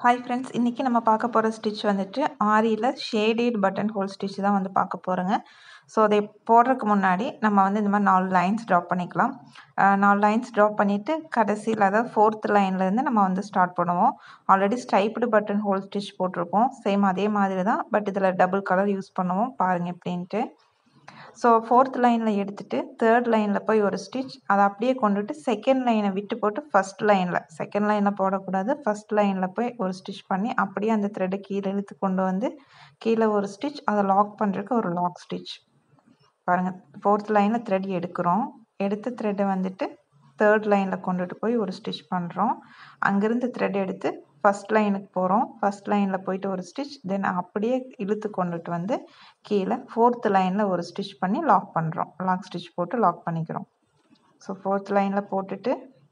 hi friends இன்றைக்கி நம்ம பார்க்க போகிற ஸ்டிச் வந்துட்டு ஆரியில் ஷேடட் பட்டன் ஹோல் ஸ்டிச் தான் வந்து பார்க்க போகிறோங்க ஸோ அதை போடுறதுக்கு முன்னாடி நம்ம வந்து இந்த மாதிரி நாலு லைன்ஸ் ட்ராப் பண்ணிக்கலாம் அஹ் நாலு லைன்ஸ் ட்ராப் பண்ணிவிட்டு கடைசியில் அதாவது ஃபோர்த் லைன்லேருந்து நம்ம வந்து ஸ்டார்ட் பண்ணுவோம் already striped button hole stitch போட்டிருக்கோம் சேம் அதே மாதிரி தான் பட் இதில் டபுள் கலர் யூஸ் பண்ணுவோம் பாருங்கள் எப்படின்ட்டு ஸோ ஃபோர்த் லைனில் எடுத்துகிட்டு தேர்ட் லைனில் போய் ஒரு ஸ்டிச் அதை அப்படியே கொண்டுட்டு செகண்ட் லைனை விட்டு போட்டு ஃபஸ்ட் லைனில் செகண்ட் லைனில் போடக்கூடாது ஃபஸ்ட் லைனில் போய் ஒரு ஸ்டிச் பண்ணி அப்படியே அந்த த்ரெட்டை கீழே இழுத்து கொண்டு வந்து கீழே ஒரு ஸ்டிச் அதை லாக் பண்ணுறதுக்கு ஒரு லாக் ஸ்டிச் பாருங்கள் ஃபோர்த் லைனில் த்ரெட் எடுக்கிறோம் எடுத்த த்ரெட்டை வந்துட்டு தேர்ட் லைனில் கொண்டுட்டு போய் ஒரு ஸ்டிச் பண்ணுறோம் அங்கேருந்து த்ரெட் எடுத்து ஃபஸ்ட் லைனுக்கு போகிறோம் ஃபஸ்ட் லைனில் போயிட்டு ஒரு ஸ்டிச் தென் அப்படியே இழுத்து கொண்டுட்டு வந்து கீழே ஃபோர்த் லைனில் ஒரு ஸ்டிச் பண்ணி லாக் பண்ணுறோம் லாக் ஸ்டிச் போட்டு லாக் பண்ணிக்கிறோம் ஸோ ஃபோர்த் லைனில் போட்டுட்டு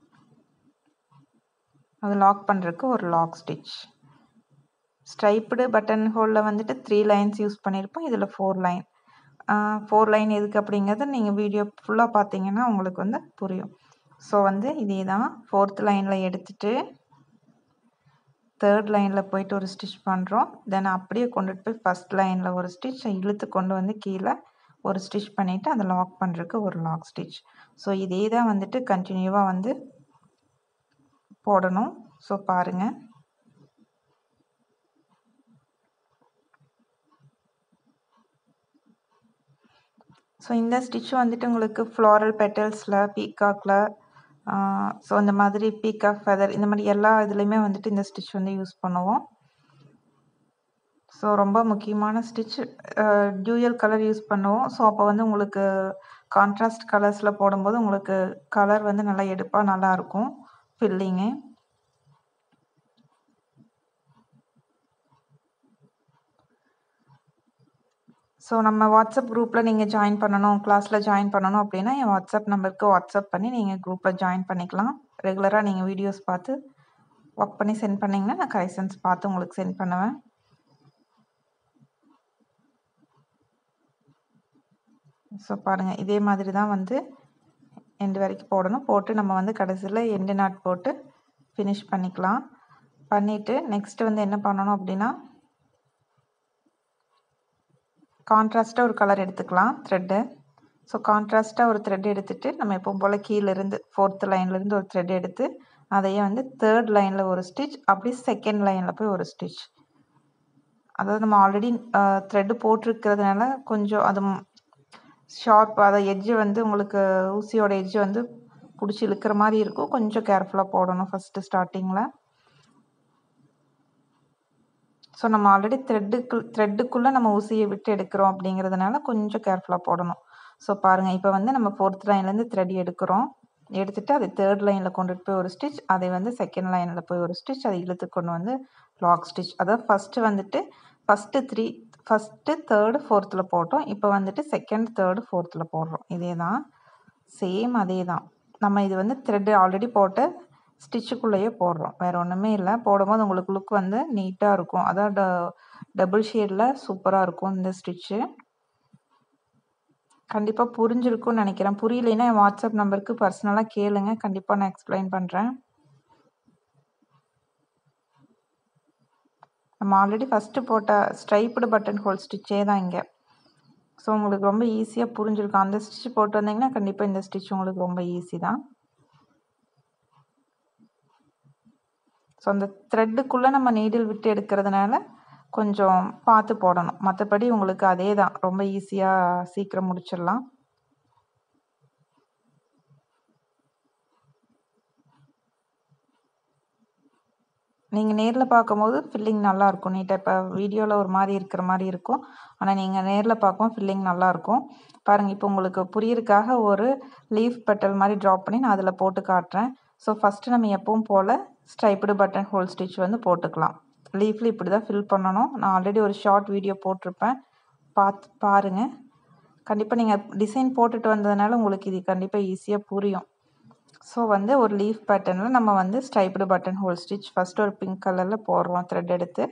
அது லாக் பண்ணுறதுக்கு ஒரு லாக் ஸ்டிச் ஸ்ட்ரைப்டு பட்டன் ஹோலில் வந்துட்டு த்ரீ லைன்ஸ் யூஸ் பண்ணியிருப்போம் இதில் ஃபோர் லைன் ஃபோர் லைன் எதுக்கு அப்படிங்கிறது நீங்கள் வீடியோ ஃபுல்லாக பார்த்தீங்கன்னா உங்களுக்கு வந்து புரியும் ஸோ வந்து இதே தான் ஃபோர்த் லைனில் எடுத்துகிட்டு தேர்ட் லைனில் போயிட்டு ஒரு ஸ்டிச் பண்ணுறோம் தென் அப்படியே கொண்டுட்டு போய் ஃபஸ்ட் லைனில் ஒரு ஸ்டிச் இழுத்து கொண்டு வந்து கீழே ஒரு ஸ்டிச் பண்ணிவிட்டு அதை லாக் பண்ணுறதுக்கு ஒரு லாக் ஸ்டிச் ஸோ இதே தான் வந்துட்டு கண்டினியூவாக வந்து போடணும் ஸோ பாருங்கள் ஸோ இந்த ஸ்டிச் வந்துட்டு உங்களுக்கு ஃப்ளாரல் பெட்டல்ஸில் பீகாக்கில் ஸோ இந்த மாதிரி பீகாக் ஃபெதர் இந்த மாதிரி எல்லா இதுலேயுமே வந்துட்டு இந்த ஸ்டிச் வந்து யூஸ் பண்ணுவோம் ஸோ ரொம்ப முக்கியமான ஸ்டிச் டியூயல் கலர் யூஸ் பண்ணுவோம் ஸோ அப்போ வந்து உங்களுக்கு கான்ட்ராஸ்ட் கலர்ஸில் போடும்போது உங்களுக்கு கலர் வந்து நல்லா எடுப்பாக நல்லாயிருக்கும் ஃபில்லிங்கு ஸோ நம்ம வாட்ஸ்அப் குரூப்பில் நீங்கள் ஜாயின் பண்ணணும் கிளாஸில் ஜாயின் பண்ணணும் அப்படின்னா என் வாட்ஸ்அப் நம்பருக்கு வாட்ஸ்அப் பண்ணி நீங்கள் குரூப்பில் ஜாயின் பண்ணிக்கலாம் ரெகுலராக நீங்கள் வீடியோஸ் பார்த்து ஒர்க் பண்ணி சென்ட் பண்ணிங்கன்னா நான் கரெக்ஷன்ஸ் பார்த்து உங்களுக்கு சென்ட் பண்ணுவேன் ஸோ பாருங்கள் இதே மாதிரி தான் வந்து எண்டு வரைக்கும் போடணும் போட்டு நம்ம வந்து கடைசியில் எண்டு நாட் போட்டு ஃபினிஷ் பண்ணிக்கலாம் பண்ணிவிட்டு நெக்ஸ்ட்டு வந்து என்ன பண்ணணும் அப்படின்னா கான்ட்ராஸ்ட்டாக ஒரு கலர் எடுத்துக்கலாம் த்ரெட்டு ஸோ கான்ட்ராஸ்ட்டாக ஒரு த்ரெட் எடுத்துகிட்டு நம்ம எப்பவும் போல் கீழேருந்து ஃபோர்த்து லைன்லேருந்து ஒரு த்ரெட் எடுத்து அதையே வந்து தேர்ட் லைனில் ஒரு ஸ்டிச் அப்படி செகண்ட் லைனில் போய் ஒரு ஸ்டிச் அதாவது நம்ம ஆல்ரெடி த்ரெட்டு போட்டிருக்கிறதுனால கொஞ்சம் அது ஷார்ப் அதை எட்ஜு வந்து உங்களுக்கு ஊசியோட எட்ஜு வந்து பிடிச்சி இழுக்கிற மாதிரி இருக்கும் கொஞ்சம் கேர்ஃபுல்லாக போடணும் ஃபஸ்ட்டு ஸ்டார்டிங்கில் ஸோ நம்ம ஆல்ரெடி த்ரெட்டுக்கு த்ரெட்டுக்குள்ளே நம்ம ஊசியை விட்டு எடுக்கிறோம் அப்படிங்கிறதுனால கொஞ்சம் கேர்ஃபுல்லாக போடணும் ஸோ பாருங்கள் இப்போ வந்து நம்ம ஃபோர்த் லைன்லேருந்து த்ரெட் எடுக்கிறோம் எடுத்துகிட்டு அதை தேர்ட் லைனில் கொண்டுட்டு போய் ஒரு ஸ்டிச் அதை வந்து செகண்ட் லைனில் போய் ஒரு ஸ்டிச் அதை இழுத்து கொண்டு வந்து லாக் ஸ்டிச் அதாவது ஃபஸ்ட்டு வந்துட்டு ஃபஸ்ட்டு த்ரீ ஃபஸ்ட்டு தேர்டு ஃபோர்த்தில் போட்டோம் இப்போ வந்துட்டு செகண்ட் தேர்டு ஃபோர்த்தில் போடுறோம் இதே தான் சேம் அதே தான் நம்ம இது வந்து த்ரெட்டு ஆல்ரெடி போட்டு ஸ்டிச்சுக்குள்ளேயே போடுறோம் வேறு ஒன்றுமே இல்லை போடும்போது உங்களுக்கு லுக் வந்து நீட்டாக இருக்கும் அதான் ட டபுள் ஷேடில் சூப்பராக இருக்கும் இந்த ஸ்டிச்சு கண்டிப்பாக புரிஞ்சிருக்கும்னு நினைக்கிறேன் புரியலைன்னா என் வாட்ஸ்அப் நம்பருக்கு பர்சனலாக கேளுங்க கண்டிப்பாக நான் எக்ஸ்பிளைன் பண்ணுறேன் நம்ம ஆல்ரெடி ஃபஸ்ட்டு போட்ட ஸ்ட்ரைப்டு பட்டன் ஹோல் ஸ்டிச்சே தான் இங்கே ஸோ உங்களுக்கு ரொம்ப ஈஸியாக புரிஞ்சிருக்கும் அந்த ஸ்டிச் போட்டு வந்தீங்கன்னா கண்டிப்பாக இந்த ஸ்டிச் உங்களுக்கு ரொம்ப ஈஸி தான் ஸோ அந்த த்ரெட்டுக்குள்ளே நம்ம நீடில் விட்டு எடுக்கிறதுனால கொஞ்சம் பார்த்து போடணும் மற்றபடி உங்களுக்கு அதே தான் ரொம்ப ஈஸியாக சீக்கிரம் முடிச்சிடலாம் நீங்கள் நேரில் பார்க்கும்போது ஃபில்லிங் நல்லாயிருக்கும் நீட்டாக இப்போ வீடியோவில் ஒரு மாதிரி இருக்கிற மாதிரி இருக்கும் ஆனால் நீங்கள் நேரில் பார்க்கும்போது ஃபில்லிங் நல்லாயிருக்கும் பாருங்கள் இப்போ உங்களுக்கு புரியறதுக்காக ஒரு லீஃப் பெட்டல் மாதிரி ட்ராப் பண்ணி நான் அதில் போட்டு காட்டுறேன் ஸோ ஃபஸ்ட்டு நம்ம எப்பவும் போல் ஸ்ட்ரைப்டு பட்டன் ஹோல் ஸ்டிச் வந்து போட்டுக்கலாம் லீஃபில் இப்படி தான் ஃபில் பண்ணணும் நான் ஆல்ரெடி ஒரு ஷார்ட் வீடியோ போட்டிருப்பேன் பார்த்து பாருங்கள் கண்டிப்பாக நீங்கள் டிசைன் போட்டுட்டு வந்ததுனால உங்களுக்கு இது கண்டிப்பாக ஈஸியாக புரியும் ஸோ வந்து ஒரு லீஃப் பேட்டர்னில் நம்ம வந்து striped button hole stitch first ஒரு பிங்க் கலரில் போடுறோம் த்ரெட் எடுத்து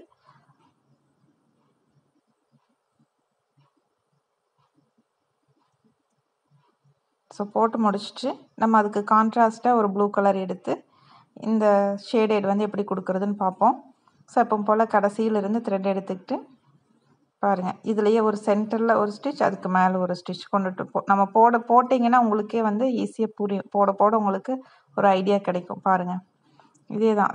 ஸோ போட்டு முடிச்சுட்டு நம்ம அதுக்கு கான்ட்ராஸ்ட்டாக ஒரு ப்ளூ கலர் எடுத்து இந்த ஷேடேட் வந்து எப்படி கொடுக்குறதுன்னு பார்ப்போம் ஸோ எப்போ போல் கடைசியிலிருந்து த்ரெட் எடுத்துக்கிட்டு பாருங்கள் இதுலேயே ஒரு சென்டரில் ஒரு ஸ்டிச் அதுக்கு மேலே ஒரு ஸ்டிச் கொண்டுட்டு போ நம்ம போட போட்டிங்கன்னா உங்களுக்கே வந்து ஈஸியாக புரியும் போட போட உங்களுக்கு ஒரு ஐடியா கிடைக்கும் பாருங்கள் இதே தான்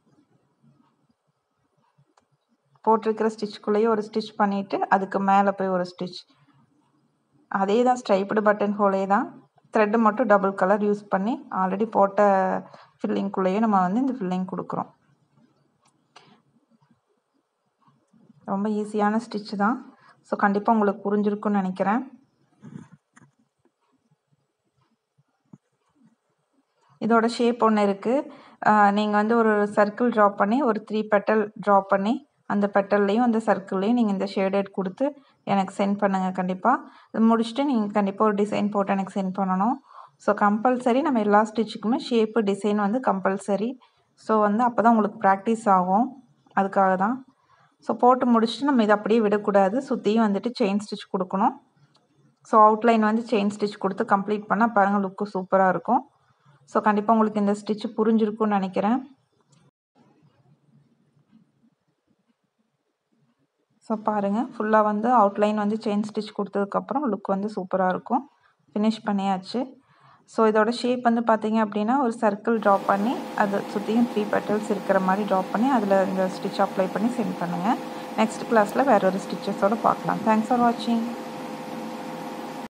போட்டிருக்கிற ஸ்டிச்சுக்குள்ளேயே ஒரு ஸ்டிச் பண்ணிவிட்டு அதுக்கு மேலே போய் ஒரு ஸ்டிச் அதே தான் ஸ்ட்ரைப்டு பட்டன் ஹோலே தான் த்ரெட்டு மட்டும் டபுள் கலர் யூஸ் பண்ணி ஆல்ரெடி போட்ட ஃபில்லிங்குள்ளேயே நம்ம வந்து இந்த ஃபில்லிங் கொடுக்குறோம் ரொம்ப ஈஸியான ஸ்டிச் தான் ஸோ கண்டிப்பாக உங்களுக்கு புரிஞ்சிருக்குன்னு நினைக்கிறேன் இதோட ஷேப் ஒன்று இருக்குது நீங்கள் வந்து ஒரு சர்க்கிள் ட்ரா பண்ணி ஒரு த்ரீ பெட்டல் ட்ரா பண்ணி அந்த பெட்டல்லையும் அந்த சர்க்கிள்லேயும் நீங்கள் இந்த ஷேடட் கொடுத்து எனக்கு சென்ட் பண்ணுங்கள் கண்டிப்பாக இது முடிச்சுட்டு நீங்கள் கண்டிப்பாக ஒரு டிசைன் போட்டு எனக்கு சென்ட் பண்ணணும் ஸோ கம்பல்சரி நம்ம எல்லா ஸ்டிச்சுக்குமே ஷேப்பு டிசைன் வந்து கம்பல்சரி ஸோ வந்து அப்போ தான் உங்களுக்கு ப்ராக்டிஸ் ஆகும் அதுக்காக தான் ஸோ போட்டு முடிச்சுட்டு நம்ம இதை அப்படியே விடக்கூடாது சுற்றியும் வந்துட்டு செயின் ஸ்டிச் கொடுக்கணும் ஸோ அவுட்லைன் வந்து செயின் ஸ்டிச் கொடுத்து கம்ப்ளீட் பண்ணால் பாருங்கள் லுக்கு சூப்பராக இருக்கும் ஸோ கண்டிப்பாக உங்களுக்கு இந்த ஸ்டிச்சு புரிஞ்சிருக்கும்னு நினைக்கிறேன் ஸோ பாருங்கள் ஃபுல்லாக வந்து அவுட்லைன் வந்து செயின் ஸ்டிச் கொடுத்ததுக்கப்புறம் லுக் வந்து சூப்பராக இருக்கும் ஃபினிஷ் பண்ணியாச்சு ஸோ இதோட ஷேப் வந்து பார்த்தீங்க அப்படின்னா ஒரு சர்க்கிள் ட்ரா பண்ணி அதை சுற்றியும் த்ரீ பெட்டல்ஸ் இருக்கிற மாதிரி ட்ரா பண்ணி அதில் இந்த ஸ்டிச் அப்ளை பண்ணி சென்ட் பண்ணுங்கள் நெக்ஸ்ட் கிளாஸில் வேற ஒரு ஸ்டிச்சஸோடு பார்க்கலாம் தேங்க்ஸ் ஃபார் வாட்சிங்